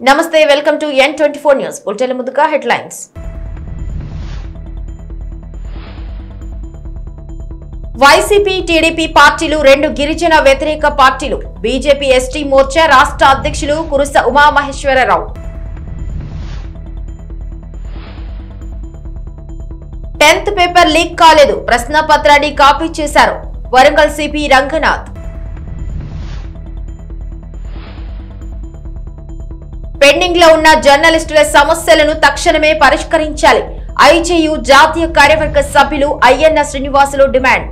నమస్తే welcome to N twenty four news bulletin ముందుగా headlines YCP TDP పార్టీలు రెండు గిరిజన వ్యతిరేక పార్టీలు బీజేపీ ఎస్టీ మోర్చా రాష్ట్ర అధ్యక్షులు Kurusa Umamaheswararao tenth paper leak కాలేదు ప్రశ్నపత్రాన్ని కాపీ చేశారు వరంగల్ సిపి రంగనాథ్ పెండింగ్ లో ఉన్న జర్నలిస్టుల సమస్యలను తక్షణమే పరిష్కరించాలి ఐజేయు జాతీయ కార్యవర్గ సభ్యులు అయ్యన్న శ్రీనివాసులు డిమాండ్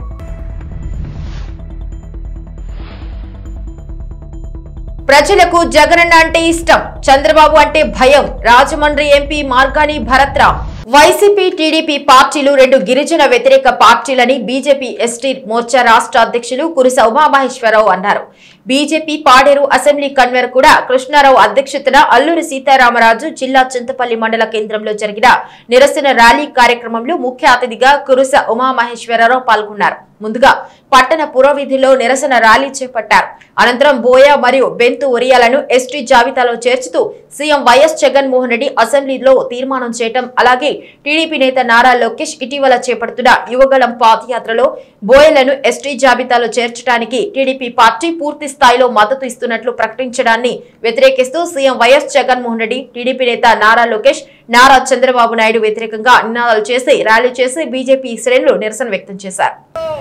ప్రజలకు జగనన్న అంటే ఇష్టం చంద్రబాబు అంటే భయం Rajahmundry MP Margani Bharatram YCP TDP పార్టీలు రెండు గిరిజన వ్యతిరేక పార్టీలని బీజేపీ ఎస్టీ మోర్చా రాష్ట్ర అధ్యక్షులు కురిస ఉమామహేశ్వరరావు అన్నారు బీజేపీ పాడేరు అసెంబ్లీ కన్వీనర్ కూడా కృష్ణారావు అధ్యక్షతన అల్లూరి సీతారామరాజు జిల్లా చింతపల్లి మండల కేంద్రంలో జరిగిన నిరసన ర్యాలీ కార్యక్రమంలో ముఖ్య అతిథిగా కురుస ఉమామహేశ్వరరావు పాల్గొన్నారు ముందుగా పట్టణ పురవీధిలో నిరసన ర్యాలీ చేపట్టారు అనంతరం బోయ మరియు బెంతు ఒరియాలను ఎస్టీ జాబితాలో చేర్చుతూ సీఎం వైఎస్ జగన్మోహన్ రెడ్డి అసెంబ్లీలో తీర్మానం చేయటం అలాగే టీడీపీ నేత నారా లోకేష్ ఇటీవల చేపడుతున్న యువగళం పాదయాత్రలో బోయలను ఎస్టీ జాబితాలో చేర్చడానికి టీడీపీ పార్టీ పూర్తి స్థాయిలో మద్దతు ఇస్తున్నట్లు ప్రకటించడాన్ని వ్యతిరేకిస్తూ CM YS Jaganmohan Reddy TDP నేత నారా లోకేష్ నారా చంద్రబాబు నాయుడు వ్యతిరేకంగా నినాదాలు చేసి ర్యాలీ చేసి బీజేపీ శ్రేణులు నిరసన వ్యక్తం చేశారు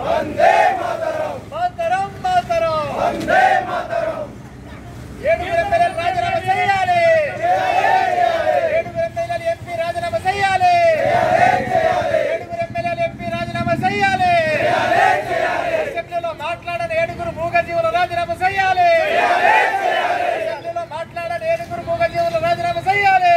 మాతరం మాతరం వందే మాతరం ఏడుగురు ఎమ్మెల్యేలు రాజీనామా చేయాలి ఏడుగురు ఎమ్మెల్యేలు ఎంపీ రాజీనామా చేయాలి ఏడుగురు ఎమ్మెల్యేలు ఎంపీ రాజీనామా చేయాలి అసెంబ్లీలో మాట్లాడని ఏడుగురు మూగజీవులు రాజీనామా చేయాలి అసెంబ్లీలో మాట్లాడని ఏడుగురు మూగజీవులు రాజీనామా చేయాలి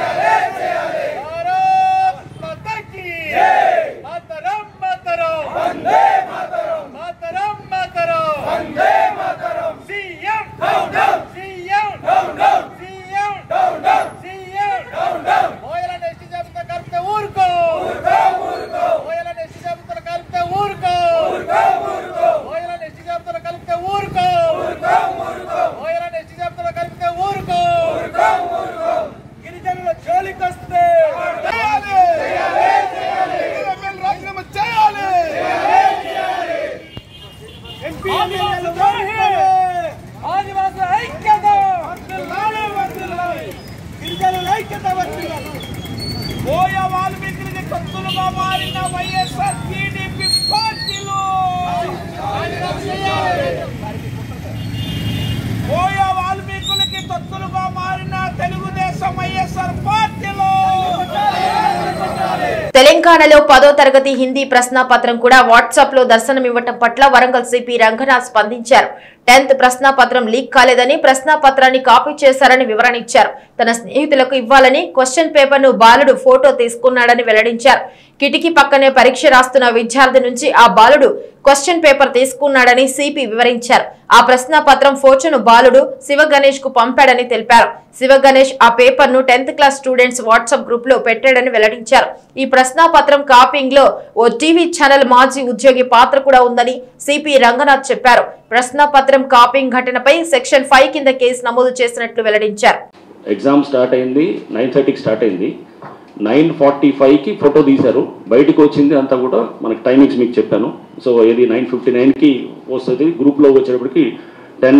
భారత్ మాతాకి మాతరం మాతరం వందే మాతరం మాతరం వందే మాతరం CM down down CM down down CM down down CM down down ఓయలను ఎస్టీ జాబితా కలిపితే ఊరుకో ఊరుకో ఊరుకో ఓయలను ఎస్టీ జాబితాలో కలిపితే ఊరుకో ఊరుకో ఊరుకో ఓయలను ఎస్టీ జాబితాలో కలిపితే ఊరుకో ఊరుకో ఊరుకో ఓయలను ఎస్టీ జాబితాలో కలిపితే ఊరుకో ఊరుకో ఊరుకో గిరిజనుల జోలికి వస్తే చేయాలి చేయాలి చేయాలి రాజీనామా చేయాలి ఎంపీ ఎమ్మెల్యేలు ఆదివాసుల ఐక్యత వర్ధిల్లాలి, వర్ధిల్లాలి. గిరిజనుల ఐక్యత వర్ధిల్లాలి. బోయ వాల్మీకులకి తొత్తులుగా మారిన వైఎస్ఆర్ టీడీపీ పార్టీలు బోయ వాల్మీకులకి తొత్తులుగా మారిన తెలుగుదేశం వైఎస్ఆర్ పార్టీలు తెలంగాణలో పదో తరగతి హిందీ ప్రశ్నాపత్రం కూడా వాట్సాప్ లో దర్శనమివ్వటం పట్ల వరంగల్ సిపి రంగనాథ్ స్పందించారు టెన్త్ ప్రశ్నాపత్రం లీక్ కాలేదని ప్రశ్నాపత్రాన్ని కాపీ చేశారని వివరణ ఇచ్చారు తన స్నేహితులకు ఇవ్వాలని క్వశ్చన్ పేపర్ ను బాలుడు ఫోటో తీసుకున్నాడని వెల్లడించారు కిటికీ పక్కనే పరీక్ష రాస్తున్న విద్యార్థి నుంచి ఆ బాలుడు క్వశ్చన్ పేపర్ తీసుకున్నాడని సిపి వివరించారు ఆ ప్రశ్నాపత్రం ఫోటోను బాలుడు శివ గణేష్ కు పంపాడని తెలిపారు శివ గణేష్ ఆ పేపర్ ను tenth class students WhatsApp group లో పెట్టాడని వెల్లడించారు ఈ ప్రశ్నాపత్రం కాపింగ్ లో ఓ టీవీ ఛానల్ మాజీ ఉద్యోగి పాత్ర కూడా ఉందని సిపి రంగనాథ్ చెప్పారు ప్రశ్నాపత్రం కాపింగ్ ఘటనపై సెక్షన్ ఫైవ్ కింద కేసు నమోదు చేసినట్లు వెల్లడించారు ఎగ్జామ్ స్టార్ట్ అయింది నైన్ థర్టీకి స్టార్ట్ అయింది నైన్ ఫార్టీ ఫైవ్కి ఫోటో తీశారు బయటకు వచ్చింది అంతా కూడా మనకి టైమింగ్స్ మీకు చెప్పాను సో ఇది నైన్ ఫిఫ్టీ నైన్కి వస్తుంది గ్రూప్లో వచ్చేటప్పటికి టెన్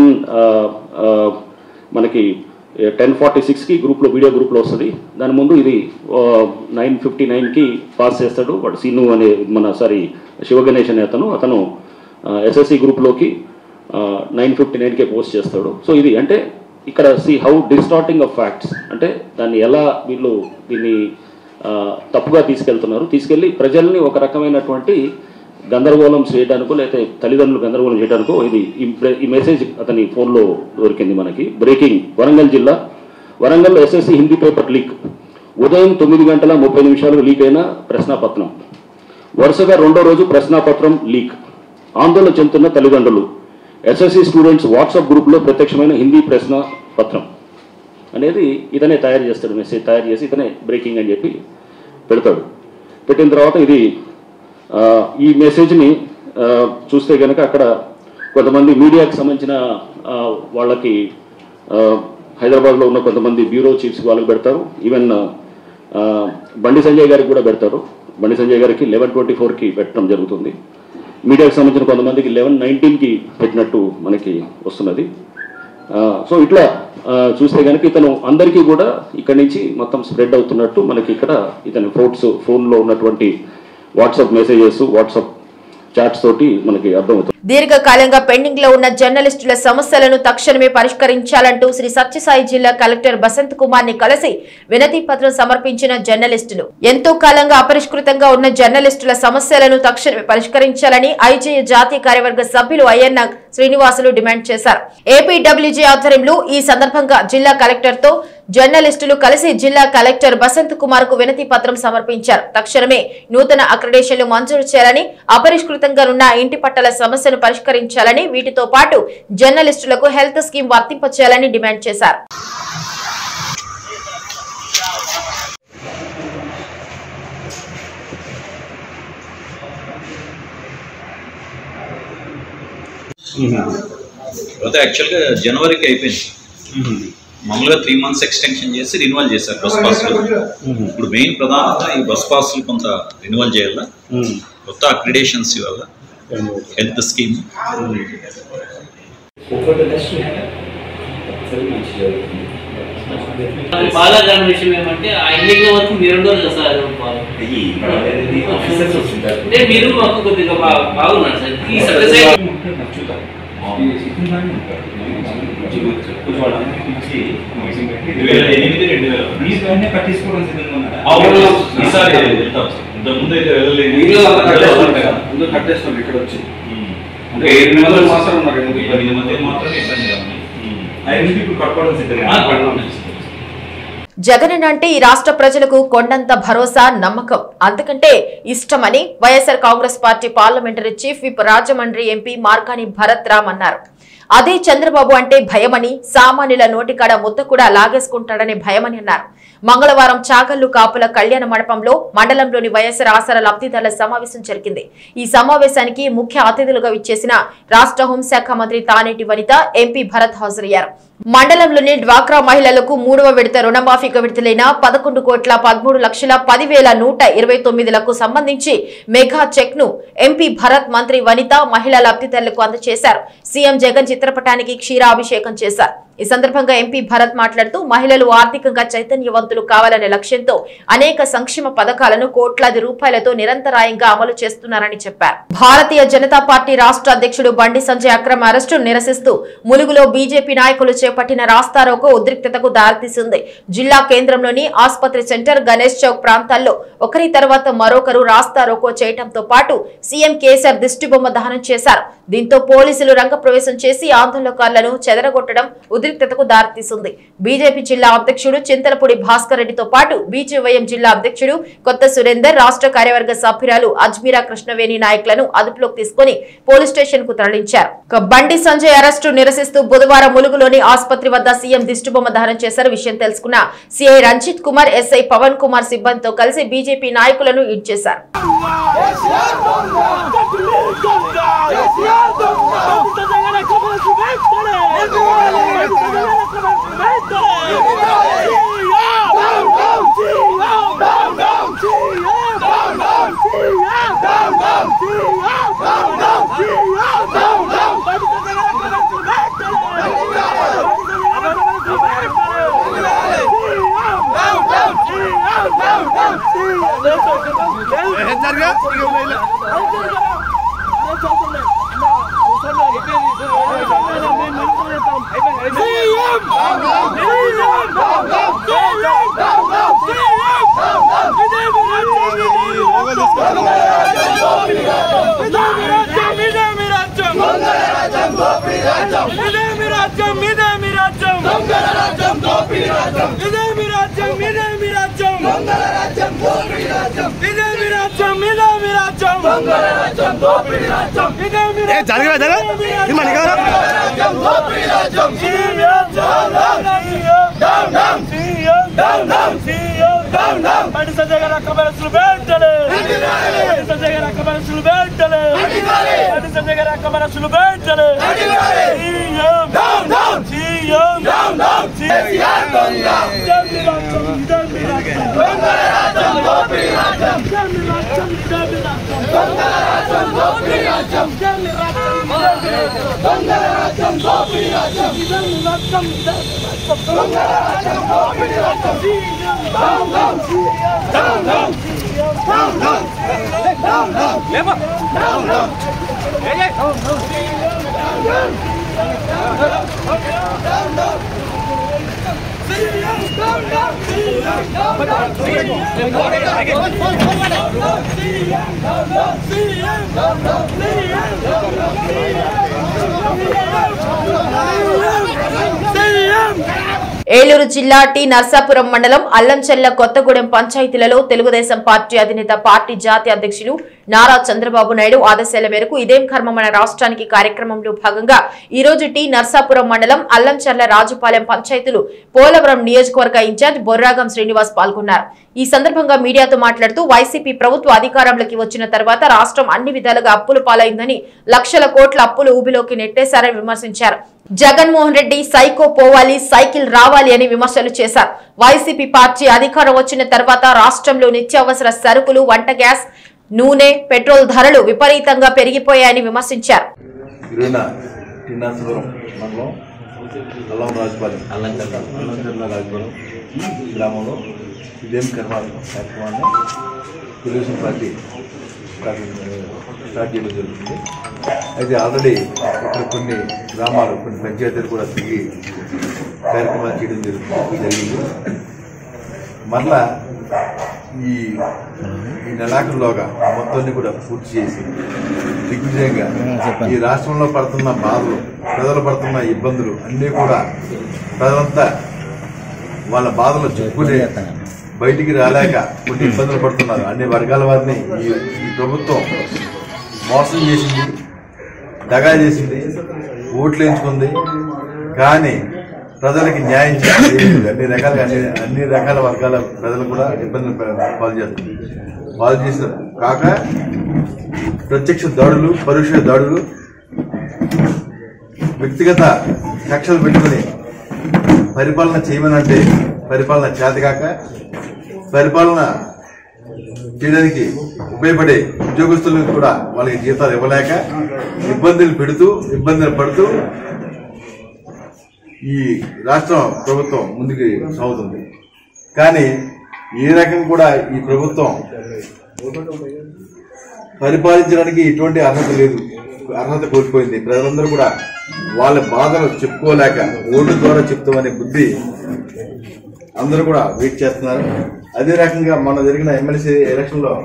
మనకి టెన్ ఫార్టీ సిక్స్కి గ్రూప్లో వీడియో గ్రూప్లో వస్తుంది దాని ముందు ఇది నైన్ ఫిఫ్టీ నైన్కి పాస్ చేస్తాడు వాడు సీను అనే మన సారీ శివగణేష్ అనే అతను అతను ఎస్ఎస్సి గ్రూప్లోకి నైన్ ఫిఫ్టీ నైన్కే పోస్ట్ చేస్తాడు సో ఇది అంటే ఇక్కడ see how distorting of facts అంటే దాన్ని ఎలా వీళ్ళు దీన్ని ఆ, తప్పుగా తీసుకెళ్తున్నారు తీసుకెళ్ళి ప్రజల్ని ఒక రకమైనటువంటి గందరగోళం చేయడానికో లేకపోతే తల్లిదండ్రులు గందరగోళం చేయడానికో ఇది ఈ ప్ర- ఈ మెసేజ్ అతని ఫోన్లో దొరికింది మనకి బ్రేకింగ్ వరంగల్ జిల్లా Warangal SSC Hindi paper leak ఉదయం తొమ్మిది గంటల ముప్పై నిమిషాలకు లీక్ అయిన ప్రశ్నాపత్రం వరుసగా రెండో రోజు ప్రశ్నాపత్రం లీక్ ఆందోళన చెందుతున్న తల్లిదండ్రులు ఎస్ఎస్సి స్టూడెంట్స్ వాట్సాప్ గ్రూప్లో ప్రత్యక్షమైన హిందీ ప్రశ్న పత్రం అనేది ఇతనే తయారు చేస్తాడు మెసేజ్ తయారు చేసి ఇతనే బ్రేకింగ్ అని చెప్పి పెడతాడు పెట్టిన తర్వాత ఇది ఆ, ఈ మెసేజ్ని ఆ, చూస్తే కనుక అక్కడ కొంతమంది మీడియాకి సంబంధించిన ఆ, వాళ్ళకి ఆ, హైదరాబాద్లో ఉన్న కొంతమంది బ్యూరో చీఫ్స్ వాళ్ళకి పెడతారు ఈవెన్ ఆ, బండి సంజయ్ గారికి కూడా పెడతారు బండి సంజయ్ గారికి లెవెన్ ట్వంటీ ఫోర్కి పెట్టడం జరుగుతుంది మీడియాకి సంబంధించిన కొంతమందికి లెవెన్ నైన్టీన్కి పెట్టినట్టు మనకి వస్తున్నది ఆ, సో ఇట్లా ఆ, చూస్తే కనుక ఇతను అందరికీ కూడా ఇక్కడి నుంచి మొత్తం స్ప్రెడ్ అవుతున్నట్టు మనకి ఇక్కడ ఇతని ఫోన్స్ ఫోన్లో ఉన్నటువంటి వాట్సాప్ మెసేజెస్ వాట్సాప్ చాట్స్ తోటి మనకి అర్థమవుతుంది దీర్ఘకాలంగా పెండింగ్ లో ఉన్న జర్నలిస్టుల సమస్యలను తక్షణమే పరిష్కరించాలంటూ శ్రీ సత్యసాయి జిల్లా కలెక్టర్ బసంత్ కుమార్ ని కలిసి వినతి పత్రం సమర్పించిన జర్నలిస్టులు ఎంతో కాలంగా అపరిష్కృతంగా ఉన్న జర్నలిస్టుల సమస్యలను తక్షణమే పరిష్కరించాలని ఐజేయ జాతీయ కార్యవర్గ సభ్యులు అయ్యన్న శ్రీనివాసులు డిమాండ్ చేశారు ఏపీడబ్ల్యూజీ ఆధ్వర్యంలో ఈ సందర్భంగా జిల్లా కలెక్టర్ తో జర్నలిస్టులు కలిసి జిల్లా కలెక్టర్ బసంత్ కుమార్ కు వినతి పత్రం సమర్పించారు తక్షణమే నూతన అక్రిడేషన్లు మంజూరు చేయాలని అపరిష్కృతంగా ఉన్న ఇంటి పట్టాల సమస్యను పరిష్కరించాలని వీటితో పాటు జర్నలిస్టులకు హెల్త్ స్కీమ్ వర్తింపచేయాలని డిమాండ్ చేశారు అయితే యాక్చువల్గా జనవరికి అయిపోయింది మామూలుగా త్రీ మంత్స్ ఎక్స్టెన్షన్ చేసి రిన్యువల్ చేశారు బస్ పాస్లు ఇప్పుడు మెయిన్ ప్రధానంగా ఈ బస్ పాస్లు కొంత రిన్యువల్ చేయాలా కొత్త అక్రిడేషన్స్ ఇవ్వాల హెల్త్ స్కీమ్ అది బాగా దాని విషయం ఏమంటే ఆ ఎన్నికల వరకు మీరు రోజులు సార్ అంటే మీరు మాకు కొద్దిగా బా- బాగున్నారు సార్ ఈ సత్యసాయి ఈసారి వెళ్తాం సార్ ఇంతకుముందు అయితే వెళ్ళలేదు మీరు అలా కట్టేస్తున్నారు కదా ముందు కట్టేస్తున్నారు ఇక్కడ వచ్చి అంటే ఏడు నెలలు మాత్రం ఉన్నారు ఎందుకు ఎనిమిది మంది మాత్రమే ఇబ్బంది కాదు ఐదు ఇప్పుడు కట్టుకోవడం సిద్ధంగా ఆ, పడుకోండి. జగన్ అంటే ఈ రాష్ట్ర ప్రజలకు కొండంత భరోసా నమ్మకం అంతకంటే ఇష్టమని YSR Congress party parliamentary chief whip Rajahmundry MP Margani Bharat Ram అన్నారు అదే చంద్రబాబు అంటే భయమని సామాన్యుల నోటికాడ ముద్ద కూడా లాగేసుకుంటాడనే భయమని అన్నారు మంగళవారం చాగల్లు కాపుల కళ్యాణ మండపంలో మండలంలోని వైఎస్ఆర్ ఆసరా లబ్ధిదారుల సమావేశం జరిగింది ఈ సమావేశానికి ముఖ్య అతిథులుగా విచ్చేసిన రాష్ట్ర హోంశాఖ మంత్రి తానేటి వనిత ఎంపీ భరత్ హాజరయ్యారు మండలంలోని డ్వాక్రా మహిళలకు మూడవ విడత రుణమాఫీకి విడుదలైన పదకొండు కోట్ల పదమూడు లక్షల పదివేల నూట ఇరవై తొమ్మిదిలకు సంబంధించి మెగా చెక్ ను ఎంపీ భరత్ మంత్రి వనిత మహిళా లబ్ధిదారులకు అందజేశారు సీఎం జగన్ చిత్రపటానికి క్షీరాభిషేకం చేశారు ఈ సందర్భంగా ఎంపీ భరత్ మాట్లాడుతూ మహిళలు ఆర్థికంగా చైతన్యవంతులు కావాలనే లక్ష్యంతో అనేక సంక్షేమ పథకాలను కోట్లాది రూపాయలతో నిరంతరాయంగా అమలు చేస్తున్నారని చెప్పారు భారతీయ జనతా పార్టీ రాష్ట్ర అధ్యక్షుడు బండి సంజయ్ అక్రమ అరెస్టు నిరసిస్తూ ములుగులో బీజేపీ నాయకులు చేపట్టిన రాస్తారోకో ఉద్రిక్తతకు దారితీసింది జిల్లా కేంద్రంలోని ఆసుపత్రి సెంటర్ గణేష్ చౌక్ ప్రాంతాల్లో ఒకరి తర్వాత మరొకరు రాస్తారోకో చేయటంతో పాటు సీఎం కేసీఆర్ దిష్టిబొమ్మ దహనం చేశారు దీంతో పోలీసులు రంగప్రవేశం చేసి ఆందోళనకారులను చెదరగొట్టడం ఉద్రిక్తతకు దారితీసింది బీజేపీ జిల్లా అధ్యక్షుడు చింతలపూడి భాస్కర్ రెడ్డితో పాటు బీజేవైఎం జిల్లా అధ్యక్షుడు కొత్త సురేందర్ రాష్ట్ర కార్యవర్గ సభ్యురాలు అజ్మీరా కృష్ణవేణి నాయకులను అదుపులోకి తీసుకుని పోలీస్ స్టేషన్ కు తరలించారు ఇక బండి సంజయ్ అరెస్టు నిరసిస్తూ బుధవారం ములుగులోని ఆసుపత్రి వద్ద సీఎం దిష్టిబొమ్మ దహనం చేశారు విషయం తెలుసుకున్న సీఐ రంజిత్ కుమార్ ఎస్ఐ పవన్ కుమార్ సిబ్బందితో కలిసి బీజేపీ నాయకులను ఇడ్చేశారు జరగరా జరగ ఇది మన సీఎం ఏలూరు జిల్లా టి నర్సాపురం మండలం అల్లంచెల్ల కొత్తగూడెం పంచాయతీలలో తెలుగుదేశం పార్టీ అధినేత పార్టీ జాతీయ అధ్యక్షులు నారా చంద్రబాబు నాయుడు ఆదేశాల మేరకు ఇదేం కర్మ మన రాష్ట్రానికి కార్యక్రమంలో భాగంగా ఈ రోజు టి నర్సాపురం మండలం అల్లంచెర్ల రాజుపాలెం పంచాయతీలు పోలవరం నియోజకవర్గ ఇన్ఛార్జ్ బొర్రాగం శ్రీనివాస్ పాల్గొన్నారు ఈ సందర్భంగా మీడియాతో మాట్లాడుతూ వైసీపీ ప్రభుత్వ అధికారంలోకి వచ్చిన తర్వాత రాష్ట్రం అన్ని విధాలుగా అప్పులు పాలైందని లక్షల కోట్ల అప్పులు ఊబిలోకి నెట్టేశారని విమర్శించారు జగన్మోహన్ రెడ్డి సైకో పోవాలి సైకిల్ రావాలి అని విమర్శలు చేశారు వైసీపీ పార్టీ అధికారం వచ్చిన తర్వాత రాష్ట్రంలో నిత్యావసర సరుకులు వంట గ్యాస్ నూనె పెట్రోల్ ధరలు విపరీతంగా పెరిగిపోయాయని విమర్శించారు ఇరున టిన్నాసురం మండలం అల్లం రాజుపాలెం అల్లంచర్ల అల్లంచర్ల రాజుపాలెం గ్రామంలో ఇదేం కర్మ కార్యక్రమాన్ని తెలుగుదేశం పార్టీ స్టార్ట్ స్టార్ట్ చేయడం జరుగుతుంది అయితే ఆల్రెడీ ఇక్కడ కొన్ని గ్రామాలు కొన్ని పంచాయతీలు కూడా తిరిగి కార్యక్రమాలు చేయడం జరుగుతుంది జరిగింది మరలా ఈ ఈ నెలాఖరులోగా మొత్తాన్ని కూడా పూర్తి చేసి దిగ్విజయంగా ఈ రాష్ట్రంలో పడుతున్న బాధలు ప్రజలు పడుతున్న ఇబ్బందులు అన్నీ కూడా ప్రజలంతా వాళ్ళ బాధలు చెప్పుకునే బయటికి రాలేక కొన్ని ఇబ్బందులు పడుతున్నారు అన్ని వర్గాల వారిని ఈ ఈ ప్రభుత్వం మోసం చేసింది దగా చేసింది ఓట్లు వేయించుకుంది కానీ ప్రజలకి న్యాయం చేయలేదు అన్ని రకాల అన్ని అన్ని రకాల వర్గాల ప్రజలు కూడా ఇబ్బందులు పాలు చేస్తుంది పాలు చేసిన కాక ప్రత్యక్ష దాడులు పరోక్ష దాడులు వ్యక్తిగత కక్షలు పెట్టుకుని పరిపాలన చేయమనంటే పరిపాలన చేతకాక పరిపాలన చేయడానికి ఉపయోగపడే ఉద్యోగస్తులకు కూడా వాళ్ళకి జీతాలు ఇవ్వలేక ఇబ్బందులు పెడుతూ ఇబ్బందులు పడుతూ ఈ రాష్ట్ర ప్రభుత్వం ముందుకు సాగుతుంది కానీ ఏ రకం కూడా ఈ ప్రభుత్వం పరిపాలించడానికి ఎటువంటి అర్హత లేదు అర్హత కోల్పోయింది ప్రజలందరూ కూడా వాళ్ళ బాధలు చెప్పుకోలేక ఓటు ద్వారా చెప్తామనే బుద్ధి అందరూ కూడా వెయిట్ చేస్తున్నారు అదే రకంగా మొన్న జరిగిన ఎమ్మెల్సీ ఎలక్షన్ లో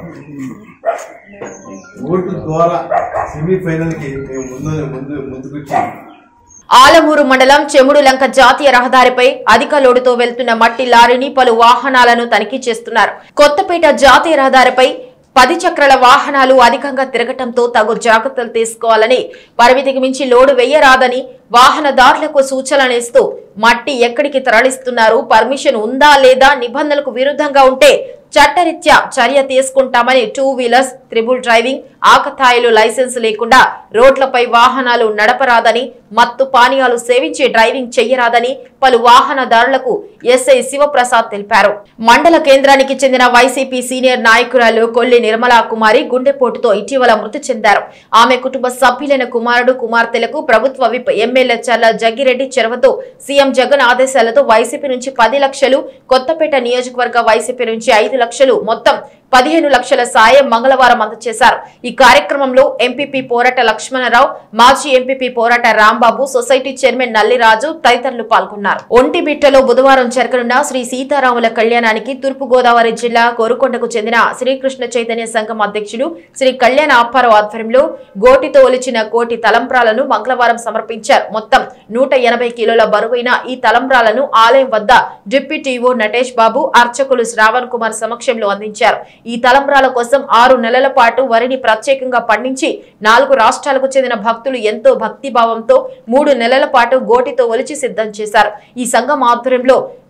ఓటు ద్వారా సెమీఫైనల్ కి మేము ముందు ముందు ముందుకొచ్చి ఆలమూరు మండలం చెముడు లంక జాతీయ రహదారిపై అధిక లోడుతో వెళ్తున్న మట్టి లారీని పలు వాహనాలను తనిఖీ చేస్తున్నారు కొత్తపేట జాతీయ రహదారిపై పది చక్రాల వాహనాలు అధికంగా తిరగటంతో తగు జాగ్రత్తలు తీసుకోవాలని పరిమితికి మించి లోడు వెయ్యరాదని వాహనదారులకు సూచనలిస్తూ మట్టి ఎక్కడికి తరలిస్తున్నారు పర్మిషన్ ఉందా లేదా నిబంధనలకు విరుద్ధంగా ఉంటే చట్టరీత్యా చర్య తీసుకుంటామని టూ వీలర్స్ త్రిబుల్ డ్రైవింగ్ ఆకతాయిలు లైసెన్స్ లేకుండా రోడ్లపై వాహనాలు నడపరాదని మత్తు పానీయాలు సేవించి డ్రైవింగ్ చెయ్యరాదని పలు వాహనదారులకు ఎస్ఐ శివప్రసాద్ తెలిపారు మండల కేంద్రానికి చెందిన వైసీపీ సీనియర్ నాయకురాలు కొల్లి నిర్మలా కుమారి గుండెపోటుతో ఇటీవల మృతి చెందారు ఆమె కుటుంబ సభ్యులైన కుమారుడు కుమార్తెలకు ప్రభుత్వ విప్ ఎమ్మెల్యే చల్ల జగ్గిరెడ్డి చొరవతో సీఎం జగన్ ఆదేశాలతో వైసీపీ నుంచి పది లక్షలు కొత్తపేట నియోజకవర్గ వైసీపీ నుంచి ఐదు లక్షలు మొత్తం పదిహేను లక్షల సాయం మంగళవారం అందజేశారు ఈ కార్యక్రమంలో ఎంపీపీ పోరాట లక్ష్మణరావు మాజీ ఎంపీపీ పోరాట రాంబాబు సొసైటీ చైర్మన్ నల్లిరాజు తదితరులు పాల్గొన్నారు ఒంటిబిట్టలో బుధవారం జరగనున్న శ్రీ సీతారాముల కళ్యాణానికి తూర్పు గోదావరి జిల్లా కోరుకొండకు చెందిన శ్రీకృష్ణ చైతన్య సంఘం అధ్యక్షులు శ్రీ కళ్యాణ అప్పారావు ఆధ్వర్యంలో గోటితో ఒలిచిన కోటి తలంప్రాలను మంగళవారం సమర్పించారు మొత్తం నూట ఎనభై కిలోల బరువైన ఈ తలంబ్రాలను ఆలయం వద్ద డిప్యూటీఓ నటేష్ బాబు అర్చకులు శ్రావణ్ కుమార్ సమక్షంలో అందించారు ఈ తలంబ్రాల కోసం ఆరు నెలల పాటు వరిని ప్రత్యేకంగా పండించి నాలుగు రాష్ట్రాలకు చెందిన భక్తులు ఎంతో భక్తిభావంతో మూడు నెలల పాటు గోటితో ఒలిచి సిద్ధం చేశారు ఈ సంఘం ఆధ్వర్యంలో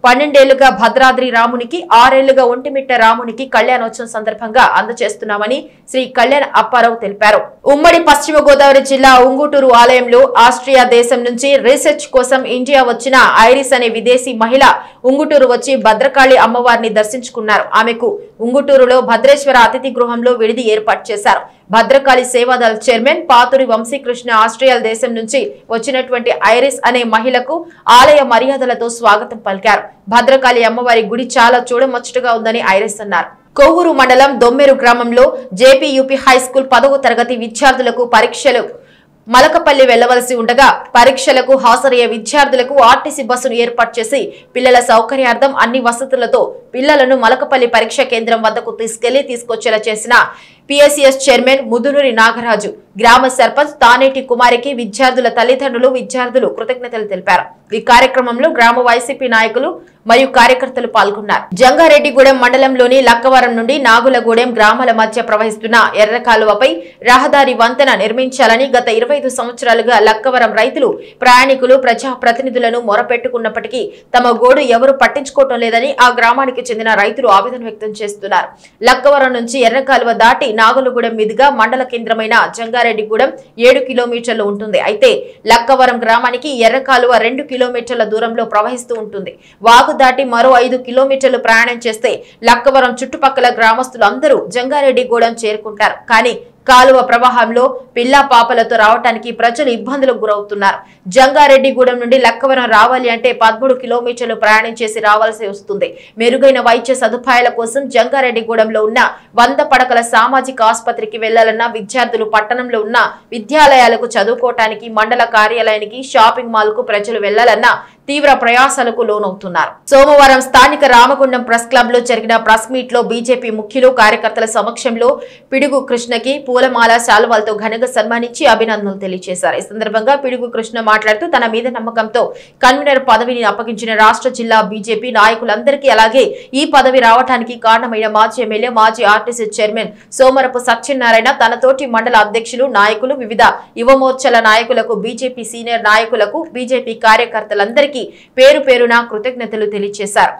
పన్నెండేళ్లుగా భద్రాద్రి రామునికి ఆరేళ్లుగా ఒంటిమిట్ట రామునికి కళ్యాణోత్సవం సందర్భంగా అందజేస్తున్నామని శ్రీ కళ్యాణ్ అప్పారావు తెలిపారు ఉమ్మడి పశ్చిమ గోదావరి జిల్లా ఉంగుటూరు ఆలయంలో ఆస్ట్రియా దేశం నుంచి రీసెర్చ్ కోసం ఇండియా వచ్చిన ఐరిస్ అనే విదేశీ మహిళ ఉంగుటూరు వచ్చి భద్రకాళి అమ్మవారిని దర్శించుకున్నారు ఆమెకు ఉంగుటూరులో భద్రేశ్వర అతిథి గృహంలో విడిది ఏర్పాటు చేశారు భద్రకాళి సేవాదళ చైర్మన్ పాతూరి వంశీకృష్ణ ఆస్ట్రియా దేశం నుంచి వచ్చినటువంటి ఐరిస్ అనే మహిళకు ఆలయ మర్యాదలతో స్వాగతం పలికారు భద్రకాళి అమ్మవారి గుడి చాలా చూడముచ్చటగా ఉందని ఐరిస్ అన్నారు కొవ్వూరు మండలం దొమ్మెరు గ్రామంలో జేపీయూపీ హై స్కూల్ పదవ తరగతి విద్యార్థులకు పరీక్షలు మలకపల్లి వెళ్లవలసి ఉండగా పరీక్షలకు హాజరయ్యే విద్యార్థులకు ఆర్టీసీ బస్సును ఏర్పాటు చేసి పిల్లల సౌకర్యార్థం అన్ని వసతులతో పిల్లలను మలకపల్లి పరీక్ష కేంద్రం వద్దకు తీసుకెళ్లి తీసుకొచ్చేలా చేసిన పిఎస్సిఎస్ చైర్మన్ ముదునూరి నాగరాజు గ్రామ సర్పంచ్ తానేటి కుమారికి విద్యార్థుల తల్లిదండ్రులు విద్యార్థులు కృతజ్ఞతలు తెలిపారు ఈ కార్యక్రమంలో గ్రామ వైసీపీ నాయకులు మరియు కార్యకర్తలు పాల్గొన్నారు జంగారెడ్డిగూడెం మండలంలోని లక్కవరం నుండి నాగులగూడెం గ్రామాల మధ్య ప్రవహిస్తున్న ఎర్ర కాలువపై రహదారి వంతెన నిర్మించాలని గత ఇరవై సంవత్సరాలుగా లక్కవరం రైతులు ప్రయాణికులు ప్రజా ప్రతినిధులను మొరపెట్టుకున్నప్పటికీ తమ గోడు ఎవరు పట్టించుకోవటం లేదని ఆ గ్రామానికి చెందిన రైతులు ఆవేదన వ్యక్తం చేస్తున్నారు లక్కవరం నుంచి ఎర్ర కాలువ దాటి నాగులగూడెం మీదుగా మండల కేంద్రమైన జంగారెడ్డిగూడెం ఏడు కిలోమీటర్లు ఉంటుంది అయితే లక్కవరం గ్రామానికి ఎర్ర కాలువ రెండు కిలోమీటర్ల దూరంలో ప్రవహిస్తూ ఉంటుంది వాగు దాటి మరో ఐదు కిలోమీటర్లు ప్రయాణం చేస్తే లక్కవరం చుట్టుపక్కల గ్రామస్తులు అందరూ జంగారెడ్డిగూడెం చేరుకుంటారు కానీ కాలువ ప్రవాహంలో పిల్లా పాపలతో రావటానికి ప్రజలు ఇబ్బందులకు గురవుతున్నారు జంగారెడ్డిగూడెం నుండి లక్కవరం రావాలి అంటే పదమూడు కిలోమీటర్లు ప్రయాణం చేసి రావాల్సి వస్తుంది మెరుగైన వైద్య సదుపాయాల కోసం జంగారెడ్డిగూడెంలో ఉన్న వంద పడకల సామాజిక ఆసుపత్రికి వెళ్లాలన్న విద్యార్థులు పట్టణంలో ఉన్న విద్యాలయాలకు చదువుకోవటానికి మండల కార్యాలయానికి షాపింగ్ మాల్ కు ప్రజలు వెళ్లాలన్న తీవ్ర ప్రయాసాలకు లోనవుతున్నారు సోమవారం స్థానిక రామగుండం ప్రెస్ క్లబ్ లో జరిగిన ప్రెస్ మీట్ లో బీజేపీ ముఖ్యులు కార్యకర్తల సమక్షంలో పిడుగు కృష్ణకి పూలమాల శాలువాలతో ఘనంగా సన్మానించి అభినందనలు తెలియజేశారు ఈ సందర్భంగా పిడుగు కృష్ణ మాట్లాడుతూ తన మీద నమ్మకంతో కన్వీనర్ పదవిని అప్పగించిన రాష్ట్ర జిల్లా బీజేపీ నాయకులందరికీ అలాగే ఈ పదవి రావడానికి కారణమైన మాజీ ఎమ్మెల్యే మాజీ ఆర్టీసీ చైర్మన్ సోమరపు సత్యనారాయణ తనతోటి మండల అధ్యక్షులు నాయకులు వివిధ యువమోర్చల నాయకులకు బీజేపీ సీనియర్ నాయకులకు బీజేపీ కార్యకర్తలందరికీ పేరు పేరున కృతజ్ఞతలు తెలియజేశారు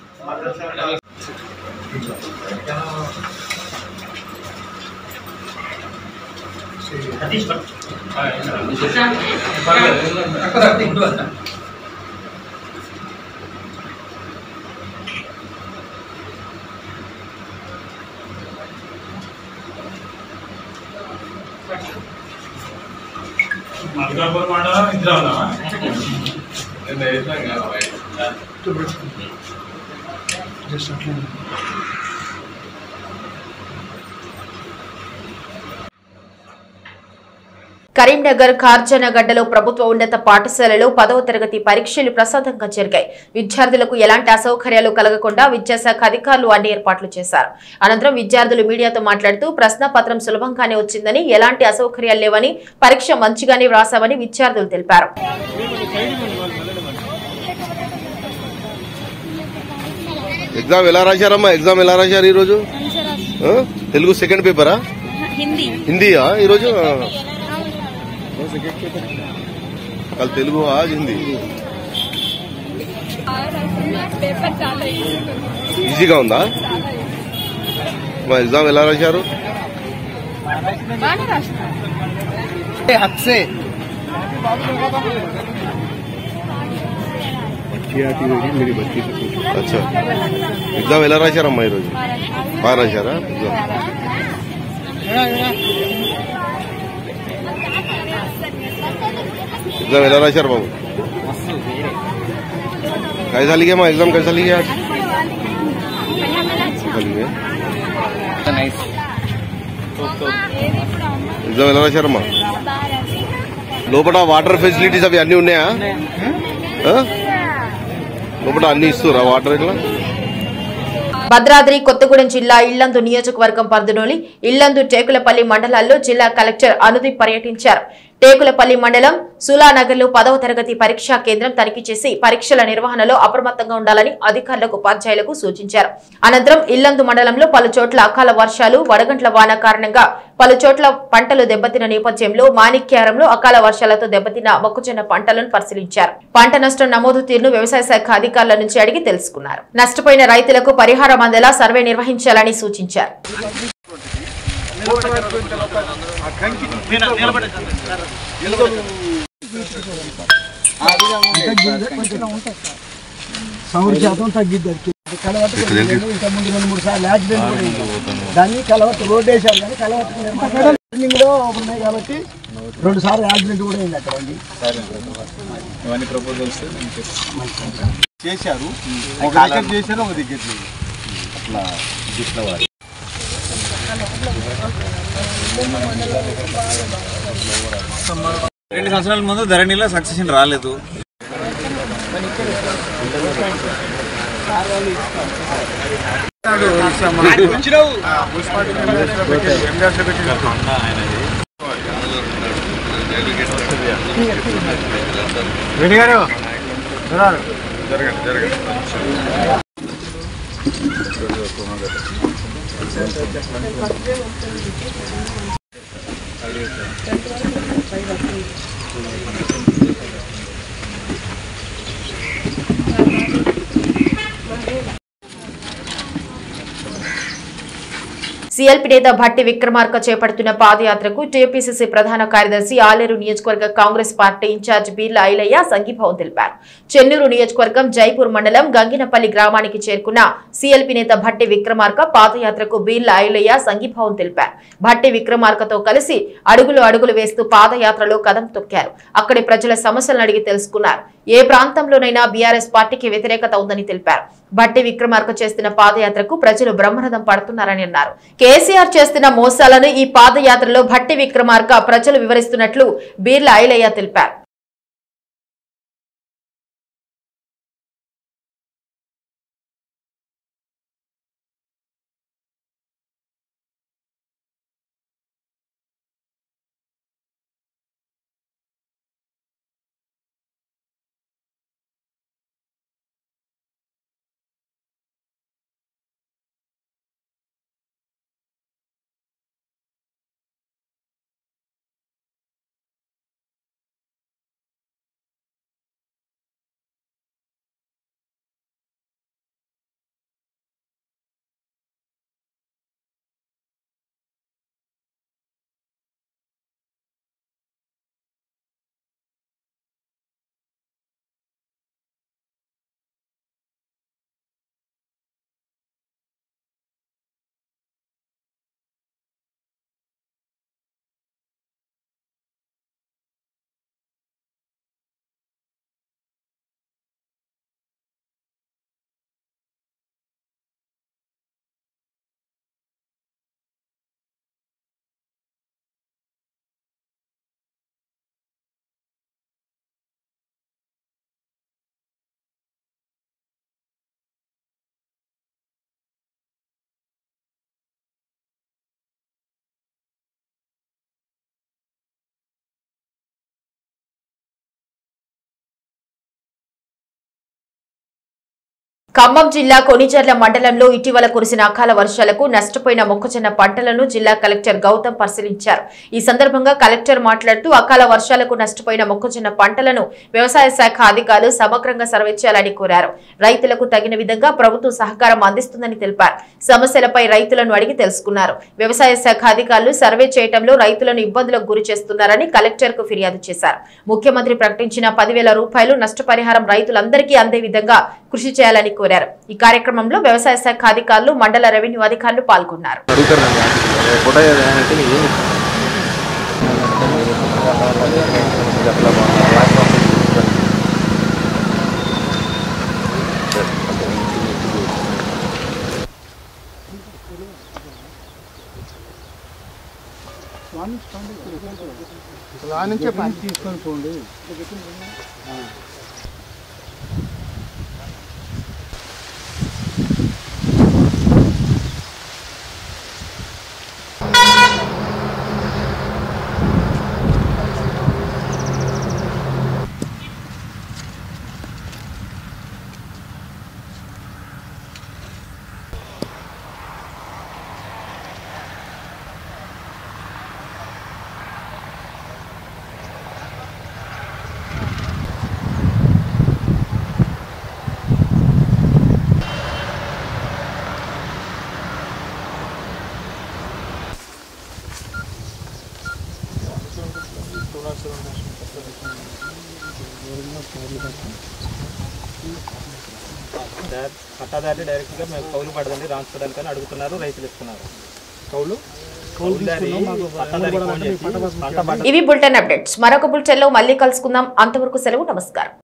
మల్కాపూర్ మండలం ఇందులో ఉన్నావా కరీంనగర్ కార్జనగడ్డలో ప్రభుత్వ ఉన్నత పాఠశాలలో పదవ తరగతి పరీక్షలు ప్రసాదంగా జరిగాయి విద్యార్థులకు ఎలాంటి అసౌకర్యాలు కలగకుండా విద్యాశాఖ అధికారులు అన్ని ఏర్పాట్లు చేశారు అనంతరం విద్యార్థులు మీడియాతో మాట్లాడుతూ ప్రశ్నపత్రం సులభంగానే వచ్చిందని ఎలాంటి అసౌకర్యాలు లేవని పరీక్ష మంచిగానే వ్రాసామని విద్యార్థులు తెలిపారు ఎగ్జామ్ ఎలా రాశారమ్మా ఎగ్జామ్ ఎలా రాశారు ఈరోజు ఆ? తెలుగు సెకండ్ పేపరా హిందీ హిందీయా ఈరోజు కల్ తెలుగు ఆజ్ హిందీ పేపర్ చాలా ఈజీగా ఉందా మా ఎగ్జామ్ ఎలా రాశారు బాగానే రాసిన అచ్చా ఎగ్జామ్ ఎలా రాశారమ్మా ఈరోజు బాగా రాశారా ఎగ్జామ్ एग्जाम ఎలా రాశారు బాబు कैसा लिखे माँ एग्जाम कैसा लिखे आज अच्छा लिखे ఎగ్జామ్ ఎలా రాశారమ్మా లోపల వాటర్ ఫెసిలిటీస్ అవి అన్ని ఉన్నాయా ఆ? లోపల అన్ని ఇస్తురా వాటర్ ఇట్లా భద్రాద్రి కొత్తగూడెం జిల్లా ఇల్లందు నియోజకవర్గం పరిధిలోని ఇల్లందు టేకులపల్లి మండలాల్లో జిల్లా కలెక్టర్ అనుదీప్ పర్యటించారు టేకులపల్లి మండలం సులానగర్ లో పదవ తరగతి పరీక్షా కేంద్రం తనిఖీ చేసి పరీక్షల నిర్వహణలో అప్రమత్తంగా ఉండాలని అధికారులకు ఉపాధ్యాయులకు సూచించారు అనంతరం ఇల్లందు మండలంలో పలు చోట్ల అకాల వర్షాలు వడగంట్ల వాన కారణంగా పలు చోట్ల పంటలు దెబ్బతిన్న నేపథ్యంలో మాణిక్యారంలో అకాల వర్షాలతో దెబ్బతిన్న మొక్కజొన్న పంటలను పరిశీలించారు పంట నష్టం నమోదు తీరును వ్యవసాయ శాఖ అధికారుల నుంచి అడిగి తెలుసుకున్నారు నష్టపోయిన రైతులకు పరిహారం అందేలా సర్వే నిర్వహించాలని సూచించారు సౌర శాతం తగ్గిద్ది కలవట్టు ఇంకా ముందు రెండు మూడు సార్లు యాక్సిడెంట్ కూడా అయింది. దాన్ని కలవట్టు రోడ్ వేసారు కానీ కలవట్టు రన్నింగ్ లో ఉన్నాయి కాబట్టి రెండు సార్లు యాక్సిడెంట్ కూడా అయింది అక్కడ అండి ఇవన్నీ ప్రపోజల్స్ చేశారు ఒక దగ్గర చేశారు ఒక దగ్గర లేదు అట్లా దృష్టిలో వారి రెండు సంవత్సరాల ముందు ధరణిలో సక్సెషన్ రాలేదు జరగండి జరగండి సీఎల్పీ నేత భట్టి విక్రమార్క చేపడుతున్న పాదయాత్రకు టీపీసీసీ ప్రధాన కార్యదర్శి ఆలేరు నియోజకవర్గ కాంగ్రెస్ పార్టీ ఇన్ఛార్జ్ బీర్ల ఐలయ్య సంఘీభావం తెలిపారు చెన్నూరు నియోజకవర్గం జైపూర్ మండలం గంగినపల్లి గ్రామానికి చేరుకున్న సీఎల్పీ నేత భట్టి విక్రమార్క పాదయాత్రకు బీర్ల ఐలయ్య సంఘీభావం తెలిపారు భట్టి విక్రమార్కతో కలిసి అడుగులు అడుగులు వేస్తూ పాదయాత్రలో కదం తొక్కారు అక్కడి ప్రజల సమస్యలను అడిగి తెలుసుకున్నారు ఏ ప్రాంతంలోనైనా బీఆర్ఎస్ పార్టీకి వ్యతిరేకత ఉందని తెలిపారు భట్టి విక్రమార్క చేస్తున్న పాదయాత్రకు ప్రజలు బ్రహ్మరథం పడుతున్నారని అన్నారు కేసీఆర్ చేస్తున్న మోసాలను ఈ పాదయాత్రలో భట్టి విక్రమార్క ప్రజలు వివరిస్తున్నట్లు బీర్ల ఐలయ్య తెలిపారు ఖమ్మం జిల్లా కొనిజర్ల మండలంలో ఇటీవల కురిసిన అకాల వర్షాలకు నష్టపోయిన మొక్కజొన్న పంటలను జిల్లా కలెక్టర్ గౌతమ్ పరిశీలించారు ఈ సందర్భంగా కలెక్టర్ మాట్లాడుతూ అకాల వర్షాలకు నష్టపోయిన మొక్కజొన్న పంటలను వ్యవసాయ శాఖ అధికారులు సమగ్రంగా సర్వే చేయాలని కోరారు రైతులకు తగిన విధంగా ప్రభుత్వం సహకారం అందిస్తుందని తెలిపారు సమస్యలపై రైతులను అడిగి తెలుసుకున్నారు వ్యవసాయ శాఖ అధికారులు సర్వే చేయడంలో రైతులను ఇబ్బందులకు గురి చేస్తున్నారని కలెక్టర్ కు ఫిర్యాదు చేశారు ముఖ్యమంత్రి ప్రకటించిన పదివేల రూపాయలు నష్టపరిహారం రైతులందరికీ అందే విధంగా కృషి చేయాలని కోరారు ఈ కార్యక్రమంలో వ్యవసాయ శాఖ అధికారులు మండల రెవెన్యూ అధికారులు పాల్గొన్నారు నుంచే పని తీసుకొని పోండి పట్టాదారి డైరెక్ట్ గా మేము కౌలు పడదండి రాంచుకోవడానికి అని అడుగుతున్నారు రైతులు ఇస్తున్నారు కౌలు కౌలు కౌలుదారి తీసుకున్నాం, మాకు పట్టాదారికి కౌలు ఫోన్ పడాలంటే చేసి పంట పంట పంట ఇవి బులెటిన్ అప్డేట్స్ మరొక బులెటిన్ లో మళ్ళీ కలుసుకుందాం అంతవరకు సెలవు నమస్కారం